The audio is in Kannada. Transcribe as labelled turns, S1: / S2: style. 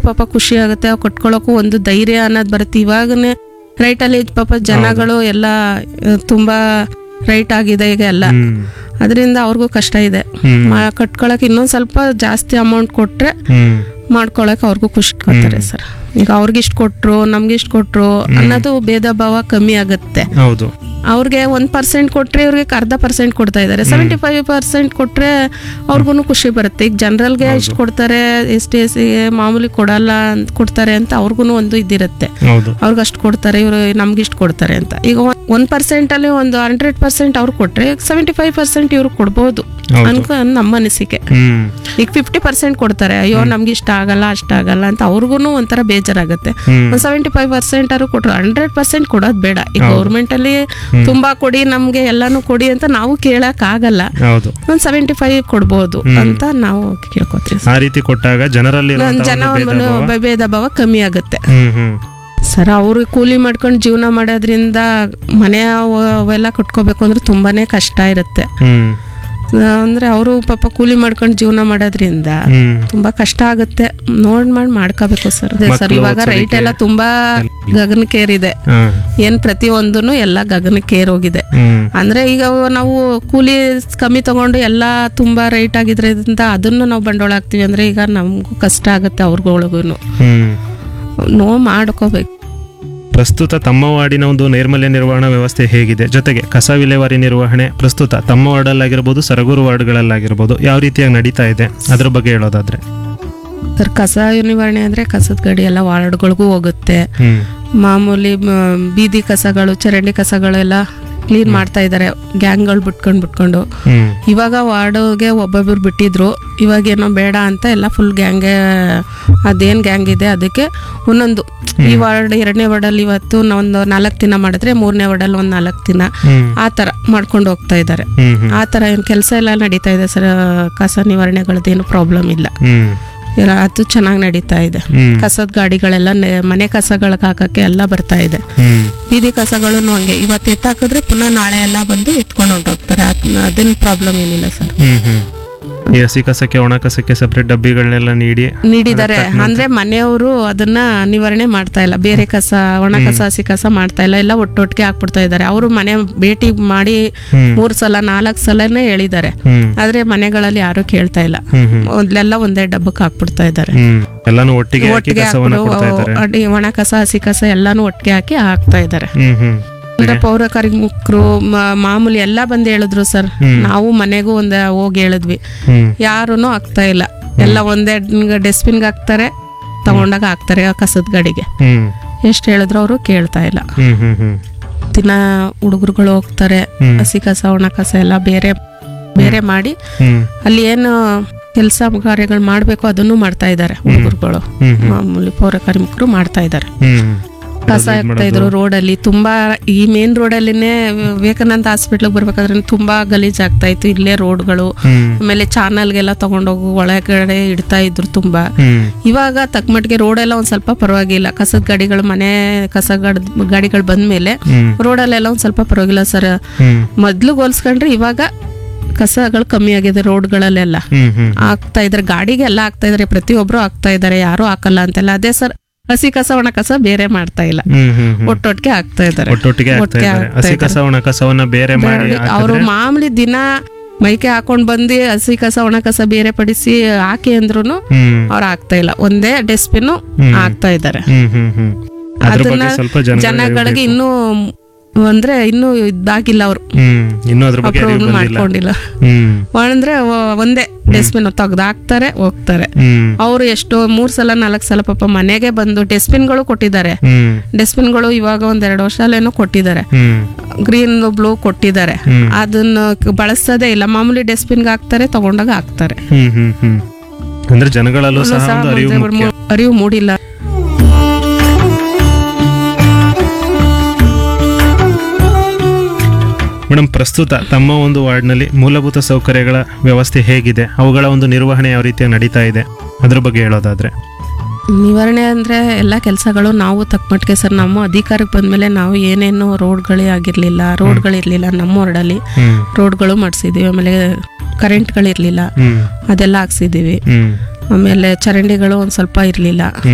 S1: ಪಾಪ ಖುಷಿ ಆಗುತ್ತೆ ಅವ್ ಕಟ್ಕೊಳಕ್ಕೂ ಒಂದು ಧೈರ್ಯ ಅನ್ನೋದು ಬರುತ್ತೆ ಇವಾಗನೇ ರೈಟಲ್ಲಿ ಪಾಪ ಜನಗಳು ಎಲ್ಲ ಆ, ತುಂಬಾ ರೈಟ್ ಆಗಿದೆ ಈಗ ಎಲ್ಲ
S2: ಹ್ಮ್
S1: ಅದರಿಂದ ಅವ್ರಿಗೂ ಕಷ್ಟ ಇದೆ
S2: ಹ್ಮ್.
S1: ಮಾ- ಕಟ್ಕೊಳಕ್ ಇನ್ನೊಂದ್ ಸ್ವಲ್ಪ ಜಾಸ್ತಿ ಅಮೌಂಟ್ ಕೊಟ್ರೆ
S2: ಹ್ಮ್
S1: ಮಾಡ್ಕೊಳಕ್ ಅವ್ರಿಗೂ ಖುಷಿ ಕೊಡ್ತಾರೆ ಸರ್ ಈಗ ಅವ್ರಿಗಿಷ್ಟು ಕೊಟ್ರು ನಮ್ಗಿಷ್ಟು ಕೊಟ್ರು ಅನ್ನೋದು ಭೇದ ಭಾವ ಕಮ್ಮಿ ಆಗುತ್ತೆ
S2: ಹೌದು
S1: ಅವ್ರಿಗೆ ಒಂದ್ ಪರ್ಸೆಂಟ್ ಕೊಟ್ರೆ ಇವ್ರಿಗೆ ಅರ್ಧ ಪರ್ಸೆಂಟ್ ಕೊಡ್ತಾ ಇದ್ದಾರೆ ಸೆವೆಂಟಿ ಫೈವ್ ಪರ್ಸೆಂಟ್ ಕೊಟ್ರೆ ಅವ್ರಿಗೂ ಖುಷಿ ಬರುತ್ತೆ ಈಗ ಜನರಲ್ಗೆ ಇಷ್ಟು ಕೊಡ್ತಾರೆ ಎಸ್ ಟಿ ಎಸ್ ಮಾಮೂಲಿ ಕೊಡಲ್ಲ ಅಂತ ಕೊಡ್ತಾರೆ ಅಂತ ಅವ್ರಿಗೂ ಒಂದು ಇದಿರುತ್ತೆ
S2: ಹೌದು
S1: ಅವ್ರಿಗೆ ಅಷ್ಟು ಕೊಡ್ತಾರೆ ಇವರು ನಮ್ಗೆ ಇಷ್ಟು ಕೊಡ್ತಾರೆ ಅಂತ ಈಗ ಒನ್ ಪರ್ಸೆಂಟ್ ಅಲ್ಲಿ ಒಂದು ಹಂಡ್ರೆಡ್ ಪರ್ಸೆಂಟ್ ಅವ್ರು ಕೊಟ್ರೆ ಸೆವೆಂಟಿ ಫೈವ್ ಪರ್ಸೆಂಟ್ ಇವ್ರು ಕೊಡ್ಬೋದು
S2: ಹೌದು.
S1: ಅನ್ಕೊ ನಮ್ಮ ಅನಿಸಿಕೆ
S2: ಹ್ಮ್
S1: ಈಗ ಫಿಫ್ಟಿ ಪರ್ಸೆಂಟ್ ಕೊಡ್ತಾರೆ ಅಯ್ಯೋ ನಮ್ಗೆ ಇಷ್ಟ ಆಗಲ್ಲ ಅಷ್ಟ ಆಗಲ್ಲ ಅಂತ ಅವ್ರಿಗೂ ಒಂಥರ ಬೇಜಾರಾಗುತ್ತೆ
S2: ಹ್ಮ್.
S1: ಒಂದು ಸೆವೆಂಟಿ ಫೈವ್ ಪರ್ಸೆಂಟ್ ಆದ್ರೂ ಕೊಟ್ರು ಹಂಡ್ರೆಡ್ ಪರ್ಸೆಂಟ್ ಕೊಡೋದು ಬೇಡ ಈಗ ಗೌರ್ಮೆಂಟ್ ಅಲ್ಲಿ ತುಂಬಾ ಕೊಡಿ ನಮ್ಗೆ ಎಲ್ಲಾನು ಕೊಡಿ ಅಂತ ನಾವು ಕೇಳಕ್ ಆಗಲ್ಲ
S2: ಹೌದು
S1: ಒಂದ್ ಸೆವೆಂಟಿ ಫೈವ್ ಕೊಡ್ಬೋದು ಅಂತ ನಾವು ಕೇಳ್ಕೊತೀವಿ
S2: ಆ ರೀತಿ ಕೊಟ್ಟಾಗ ಜನರಲ್ಲಿ
S1: ಒಂದ್ ಜನ ಒಂದು ಭೇದ ಭಾವ ಕಮ್ಮಿ ಆಗುತ್ತೆ
S2: ಹ್ಮ್ ಹ್ಮ್
S1: ಸರ್ ಅವರು ಕೂಲಿ ಮಾಡ್ಕೊಂಡು ಜೀವನ ಮಾಡೋದ್ರಿಂದ ಮನೆ ಅವ- ಅವೆಲ್ಲ ಕಟ್ಕೋಬೇಕು ಅಂದ್ರೆ ತುಂಬಾನೇ ಕಷ್ಟ ಇರುತ್ತೆ
S2: ಹ್ಮ್
S1: ಅಂದ್ರೆ ಅವರು ಪಾಪ ಕೂಲಿ ಮಾಡ್ಕೊಂಡು ಜೀವನ ಮಾಡೋದ್ರಿಂದ
S2: ಹ್ಮ್
S1: ತುಂಬಾ ಕಷ್ಟ ಆಗುತ್ತೆ ನೋಡ್ ಮಾಡಿ ಮಾಡ್ಕೋಬೇಕು ಸರ್ ಸರ್
S2: ಮಕ್ಳು
S1: ಇವಾಗ ರೈಟ್
S2: ಓದ್ಸೋದಕ್ಕೆ
S1: ಎಲ್ಲ ತುಂಬಾ ಗಗನಕ್ಕೇರಿದೆ
S2: ಹಾ
S1: ಏನ್ ಪ್ರತಿಯೊಂದನು ಎಲ್ಲ ಗಗನಕ್ಕೇರ್ ಹೋಗಿದೆ
S2: ಹ್ಮ್
S1: ಅಂದ್ರೆ ಈಗ ನಾವು ಕೂಲಿ ಕಮ್ಮಿ ತಗೊಂಡು ಎಲ್ಲ ತುಂಬಾ ರೈಟ್ ಆಗಿದ್ರಿಂದ ಅದನ್ನು ನಾವು ಬಂಡವಾಳ ಹಾಕ್ತಿವಿ ಅಂದ್ರೆ ಈಗ ನಮಗೂ ಕಷ್ಟ ಆಗುತ್ತೆ ಅವ್ರಿಗೊಳಗೂ
S2: ಹ್ಮ್
S1: ನೋ ಮಾಡ್ಕೋಬೇಕು
S2: ಪ್ರಸ್ತುತ ತಮ್ಮ ವಾರ್ಡಿನ ಒಂದು ನೈರ್ಮಲ್ಯ ನಿರ್ವಹಣಾ ವ್ಯವಸ್ಥೆ ಹೇಗಿದೆ ಜೊತೆಗೆ ಕಸ ವಿಲೇವಾರಿ ನಿರ್ವಹಣೆ ಪ್ರಸ್ತುತ ತಮ್ಮ ವಾರ್ಡಲ್ಲಾಗಿರ್ಬೋದು ಸರಗೂರು ವಾರ್ಡ್ಗಳಲ್ಲಾಗಿರ್ಬೋದು ಯಾವ ರೀತಿಯಾಗಿ ನಡೀತಾ ಇದೆ ಅದ್ರ ಬಗ್ಗೆ ಹೇಳೋದಾದ್ರೆ
S1: ಸರ್ ಕಸ ನಿವಾರಣೆ ಅಂದ್ರೆ ಕಸದ ಗಾಡಿ ಎಲ್ಲ ವಾರ್ಡ್ಗಳಿಗೂ ಹೋಗುತ್ತೆ
S2: ಹ್ಮ್
S1: ಮಾಮೂಲಿ ಮ, ಬೀದಿ ಕಸಗಳು ಚರಂಡಿ ಕಸಗಳು ಎಲ್ಲ ಕ್ಲೀನ್ ಮಾಡ್ತಾ ಇದ್ದಾರೆ ಗ್ಯಾಂಗ್ಗಳು ಬಿಟ್ಕೊಂಡು ಬಿಟ್ಕೊಂಡು
S2: ಹ್ಮ್
S1: ಇವಾಗ ವಾರ್ಡ್ಗೆ ಒಬ್ಬೊಬ್ರು ಬಿಟ್ಟಿದ್ರು ಇವಾಗ ಏನೋ ಬೇಡ ಅಂತ ಎಲ್ಲ ಫುಲ್ ಗ್ಯಾಂಗೆ ಅದೇನು ಗ್ಯಾಂಗ್ ಇದೆ ಅದಕ್ಕೆ ಒಂದೊಂದು ಈ ವಾರ್ಡ್ ಎರಡನೇ ವಾರ್ಡಲ್ಲಿ ಇವತ್ತು ಒಂದು ನಾಲ್ಕು ದಿನ ಮಾಡಿದ್ರೆ ಮೂರನೇ ವಾರ್ಡಲ್ಲಿ ಒಂದು ನಾಲ್ಕು ದಿನ
S2: ಹ್ಮ್
S1: ಆ ಥರ ಮಾಡ್ಕೊಂಡು ಹೋಗ್ತಾ ಇದ್ದಾರೆ
S2: ಹ್ಮ್ ಹ್ಮ್
S1: ಆ ಥರ ಏನು ಕೆಲಸ ಎಲ್ಲ ನಡೀತಾ ಇದೆ ಸರ್ ಕಸ ನಿವಾರಣೆಗಳದ್ದೇನು ಪ್ರಾಬ್ಲಮ್ ಇಲ್ಲ
S2: ಹ್ಮ್
S1: ಎಲ್ಲ ಅದು ಚೆನ್ನಾಗಿ ನಡೀತಾ ಇದೆ
S2: ಹ್ಮ್
S1: ಕಸದ ಗಾಡಿಗಳೆಲ್ಲ ನೆ- ಮನೆ ಕಸಗಳಿಗೆ ಹಾಕಕ್ಕೆ ಎಲ್ಲ ಬರ್ತಾ ಇದೆ
S2: ಹ್ಮ್
S1: ಬೀದಿ ಕಸಗಳು ಹಂಗೆ ಇವತ್ತು ಎತ್ತಾಕಿದ್ರೆ ಪುನಃ ನಾಳೆ ಎಲ್ಲ ಬಂದು ಎತ್ಕೊಂಡು ಹೊಂಟೋಗ್ತಾರೆ ಅದೇನು ಪ್ರಾಬ್ಲಮ್ ಏನಿಲ್ಲ ಸರ್
S2: ಹ್ಮ್ ಹ್ಮ್ ಈ ಹಸಿ ಕಸಕ್ಕೆ ಒಣ ಕಸಕ್ಕೆ ಸಪ್ರೇಟ್ ಡಬ್ಬಿಗಳನ್ನೆಲ್ಲ ನೀಡಿ
S1: ನೀಡಿದ್ದಾರೆ ಅಂದ್ರೆ ಮನೆಯವರು ಅದನ್ನ ನಿವಾರಣೆ ಮಾಡ್ತಾ ಇಲ್ಲ ಬೇರೆ ಕಸ ಒಣ ಕಸ ಹಸಿ ಕಸ ಮಾಡ್ತಾ ಇಲ್ಲ ಎಲ್ಲ ಒಟ್ಟೊಟ್ಟಿಗೆ ಹಾಕ್ಬಿಡ್ತಾ ಇದ್ದಾರೆ ಅವರು ಮನೆ ಭೇಟಿ ಮಾಡಿ
S2: ಹ್ಮ್
S1: ಮೂರ್ ಸಲ ನಾಲ್ಕು ಸಲನೇ ಹೇಳಿದ್ದಾರೆ
S2: ಹ್ಮ್
S1: ಆದ್ರೆ ಮನೆಗಳಲ್ಲಿ ಯಾರು ಕೇಳ್ತಾ ಇಲ್ಲ
S2: ಹ್ಮ್ ಹ್ಮ್
S1: ಮೊದ್ಲೆಲ್ಲ ಒಂದೇ ಡಬ್ಬಕ್ಕೆ ಹಾಕ್ಬಿಡ್ತಾ ಇದ್ದಾರೆ
S2: ಹ್ಮ್ ಎಲ್ಲಾನು ಒಟ್ಟಿಗೆ ಹಾಕಿ
S1: ಒಟ್ಟಿಗೆ
S2: ಕಸವನ್ನ ಕೊಡ್ತಾ
S1: ಹಾಕ್ಬಿಡು
S2: ಇದ್ದಾರೆ
S1: ಅಡಿ ಒಣ ಕಸ ಹಸಿ ಕಸ ಎಲ್ಲಾನು ಒಟ್ಟಿಗೆ ಹಾಕಿ ಹಾಕ್ತಾ ಇದ್ದಾರೆ
S2: ಹ್ಮ್ ಹ್ಮ್
S1: ಅಂದ್ರೆ ಪೌರ ಕಾರ್ಮಿಕರು ಮ- ಮಾಮೂಲಿ ಎಲ್ಲ ಬಂದು ಹೇಳಿದ್ರು ಸರ್ ನಾವು ಮನೆಗೂ ಒಂದ್ ಹೋಗಿ ಹೇಳಿದ್ವಿ
S2: ಹ್ಮ್
S1: ಯಾರೂ ಆಗ್ತಾ ಇಲ್ಲ ಎಲ್ಲ ಒಂದೇ ಡಸ್ಟ್ಬಿನ್ಗೆ ಹಾಕ್ತಾರೆ ತಗೊಂಡಾಗ ಹಾಕ್ತಾರೆ ಆ ಕಸದ ಗಾಡಿಗೆ
S2: ಹ್ಮ್
S1: ಎಷ್ಟು ಹೇಳಿದ್ರು ಅವರು ಕೇಳ್ತಾ ಇಲ್ಲ
S2: ಹ್ಮ್ ಹ್ಮ್ ಹ್ಮ್
S1: ದಿನ ಹುಡುಗರುಗಳು ಹೋಗ್ತಾರೆ
S2: ಹ್ಮ್.
S1: ಹಸಿ ಕಸ ಒಣ ಕಸ ಎಲ್ಲ ಬೇರೆ ಬೇರೆ ಮಾಡಿ
S2: ಹ್ಮ್
S1: ಅಲ್ಲಿ ಏನು ಕೆಲಸ ಕಾರ್ಯಗಳು ಮಾಡಬೇಕು ಅದನ್ನು ಮಾಡ್ತಾ ಇದ್ದಾರೆ ಹುಡುಗರುಗಳು
S2: ಹ್ಮ್ ಹ್ಮ್
S1: ಮಾಮೂಲಿ ಪೌರ ಕಾರ್ಮಿಕರು ಮಾಡ್ತಾ ಇದ್ದಾರೆ
S2: ಹ್ಮ್
S1: ಕಸ ಹಾಕ್ತಾ ಇದ್ರು ರೋಡಲ್ಲಿ ತುಂಬಾ ಈ ಮೇನ್ ರೋಡಲ್ಲಿನೇ ವಿವೇಕಾನಂದ ಹಾಸ್ಪಿಟ್ಲಿಗೆ ಬರ್ಬೇಕಾದ್ರೆ ತುಂಬಾ ಗಲೀಜ್ ಆಗ್ತಾ ಇತ್ತು ಇಲ್ಲೇ ರೋಡ್ಗಳು
S2: ಹ್ಮ್
S1: ಆಮೇಲೆ ಚಾನಲ್ಗೆಲ್ಲ ತಗೊಂಡೋಗು ಒಳಗಡೆ ಇಡ್ತಾ ಇದ್ರು ತುಂಬಾ
S2: ಹ್ಮ್
S1: ಇವಾಗ ತಕ್ಕಮಟ್ಟಿಗೆ ರೋಡೆಲ್ಲ ಒಂದ್ ಸ್ವಲ್ಪ ಪರವಾಗಿಲ್ಲ ಕಸದ ಗಾಡಿಗಳು ಮನೆ ಕಸ ಗಾಡ್- ಗಾಡಿಗಳು ಬಂದ್ಮೇಲೆ
S2: ಹ್ಮ್
S1: ರೋಡಲ್ಲೆಲ್ಲ ಒಂದ್ ಸ್ವಲ್ಪ ಪರವಾಗಿಲ್ಲ ಸರ್
S2: ಹ್ಮ್
S1: ಮೊದ್ಲು ಹೋಲ್ಸ್ಕೊಂಡ್ರೆ ಇವಾಗ ಕಸಗಳು ಕಮ್ಮಿ ಆಗಿದೆ ರೋಡ್ಗಳಲ್ಲೆಲ್ಲ
S2: ಹ್ಮ್ ಹ್ಮ್
S1: ಆಗ್ತಾ ಇದ್ರೆ ಗಾಡಿಗೆ ಎಲ್ಲ ಆಗ್ತಾ ಇದಾರೆ ಪ್ರತಿಯೊಬ್ರು ಆಗ್ತಾ ಇದಾರೆ ಯಾರು ಹಾಕಲ್ಲ ಅಂತೆಲ್ಲ ಅದೇ ಸರ್ ಹಸಿ ಕಸ ಒಣ ಕಸ ಬೇರೆ ಮಾಡ್ತಾ ಇಲ್ಲ
S2: ಹ್ಮ್ ಹ್ಮ್ ಹ್ಮ್
S1: ಒಟ್ಟೊಟ್ಟಿಗೆ ಆಗ್ತಾ ಇದಾರೆ
S2: ಒಟ್ಟೊಟ್ಟಿಗೆ ಆಗ್ತಾ
S1: ಒಟ್ಟಿಗೆ
S2: ಇದ್ದಾರೆ
S1: ಆಗ್ತಾ
S2: ಹಸಿ ಕಸ ಒಣ ಕಸವನ್ನ ಬೇರೆ ಮಾಡಿ
S1: ಅವರು ಮಾಮೂಲಿ ದಿನ ಮೈಕೆ ಹಾಕೊಂಡ್ ಬಂದು ಹಸಿ ಕಸ ಒಣ ಕಸ ಬೇರೆ ಪಡಿಸಿ ಹಾಕಿ ಅಂದ್ರೂ
S2: ಹ್ಮ್
S1: ಅವ್ರು ಆಗ್ತಾ ಇಲ್ಲ ಒಂದೇ ಡಸ್ಟ್ಬಿನ್ ಹಾಕ್ತಾ ಇದ್ದಾರೆ
S2: ಹ್ಮ್ ಹ್ಮ್ ಹ್ಮ್ ಅದ್ರ
S1: ಅದನ್ನ
S2: ಬಗ್ಗೆ ಸ್ವಲ್ಪ ಜನ
S1: ಜನಗಳಿಗೆ ಇನ್ನೂ ಅಂದ್ರೆ ಇನ್ನೂ ಇದಾಗಿಲ್ಲ ಅವರು
S2: ಹ್ಮ್ ಇನ್ನೂ ಅದ್ರ ಬಗ್ಗೆ ಅರಿವು
S1: ಅಪ್ರೂವಲ್
S2: ಬಂದಿಲ್ಲ
S1: ಮಾಡ್ಕೊಂಡಿಲ್ಲ
S2: ಹ್ಮ್
S1: ಅಂದ್ರೆ ಒ- ಒಂದೇ ಡಸ್ಟ್ಬಿನ್ ತೆಗ್ದು ಹಾಕ್ತಾರೆ ಹೋಗ್ತಾರೆ
S2: ಹ್ಮ್
S1: ಅವರು ಎಷ್ಟೋ ಮೂರ್ ಸಲ ನಾಲ್ಕು ಸಲ ಪಾಪ ಮನೆಗೆ ಬಂದು ಡಸ್ಟ್ಬಿನ್ಗಳು ಕೊಟ್ಟಿದ್ದಾರೆ
S2: ಹ್ಮ್
S1: ಡಸ್ಟ್ಬಿನ್ಗಳು ಇವಾಗ ಒಂದ್ ಎರಡು ವರ್ಷ ಅಲ್ಲೇನೋ ಕೊಟ್ಟಿದ್ದಾರೆ
S2: ಹ್ಮ್
S1: ಗ್ರೀನ್ ಬ್ಲೂ ಕೊಟ್ಟಿದ್ದಾರೆ
S2: ಹ್ಮ್.
S1: ಅದನ್ನ ಕ- ಬಳಸೋದೇ ಇಲ್ಲ ಮಾಮೂಲಿ ಡಸ್ಟ್ಬಿನ್ಗೆ ಹಾಕ್ತಾರೆ ತಗೊಂಡಾಗ ಹಾಕ್ತಾರೆ
S2: ಹ್ಮ್ ಹ್ಮ್ ಹ್ಮ್ ಅಂದ್ರೆ ಜನಗಳಲ್ಲೂ ಸಹ
S1: ಸಹ
S2: ಒಂದು ಅರಿವು
S1: ಮುಂದೆ
S2: ಮುಖ್ಯ
S1: ಮು- ಅರಿವು ಮೂಡಿಲ್ಲ
S2: ಮೇಡಮ್ ಪ್ರಸ್ತುತ ತಮ್ಮ ಒಂದು ವಾರ್ಡ್ನಲ್ಲಿ ಮೂಲಭೂತ ಸೌಕರ್ಯಗಳ ವ್ಯವಸ್ಥೆ ಹೇಗಿದೆ ಅವುಗಳ ಒಂದು ನಿರ್ವಹಣೆ ಯಾವ ರೀತಿಯಾಗಿ ನಡೀತಾ ಇದೆ ಅದ್ರ ಬಗ್ಗೆ ಹೇಳೋದಾದ್ರೆ
S1: ನಿವಾರಣೆ ಅಂದ್ರೆ ಎಲ್ಲ ಕೆಲಸಗಳು ನಾವು ತಕ್ಕಮಟ್ಟಿಗೆ ಸರ್ ನಮ್ಮ ಅಧಿಕಾರಕ್ಕೆ ಬಂದ್ಮೇಲೆ ನಾವು ಏನೇನು ರೋಡ್ಗಳೇ ಆಗಿರ್ಲಿಲ್ಲ ರೋಡ್ಗಳಿರ್ಲಿಲ್ಲ ನಮ್ಮ ವಾರ್ಡಲ್ಲಿ
S2: ಹ್ಮ್
S1: ರೋಡ್ಗಳು ಮಾಡಿಸಿದೀವಿ ಆಮೇಲೆ ಕರೆಂಟ್ಗಳಿರ್ಲಿಲ್ಲ
S2: ಹ್ಮ್
S1: ಅದೆಲ್ಲ ಹಾಕ್ಸಿದೀವಿ
S2: ಹ್ಮ್
S1: ಆಮೇಲೆ ಚರಂಡಿಗಳು ಒಂದ್ ಸ್ವಲ್ಪ ಇರ್ಲಿಲ್ಲ